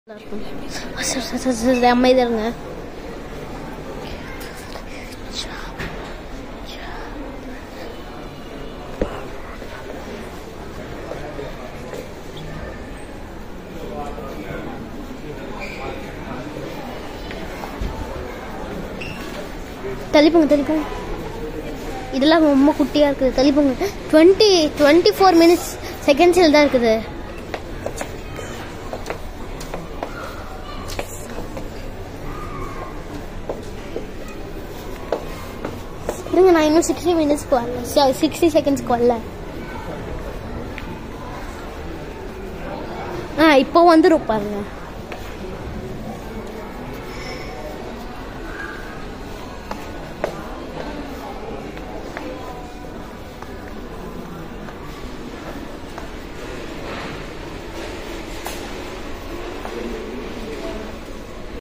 sir sir sir sir அமைதியாக இருங்க தள்ளிப்போங்க தள்ளிப்போங்க இதெல்லாம் ரொம்ப குட்டியாக இருக்குது தள்ளிப்போங்க டுவெண்ட்டி டுவெண்ட்டி ஃபோர் மினிட்ஸ் செகண்ட்ஸில் தான் இருக்குது இருங்க நான் இன்னும் சிக்ஸ்டி மினிட்ஸ்க்கு வரல சிக்ஸ்டி செகண்ட்ஸ்க்கு வரல ஆ இப்போ வந்துடும் பாருங்க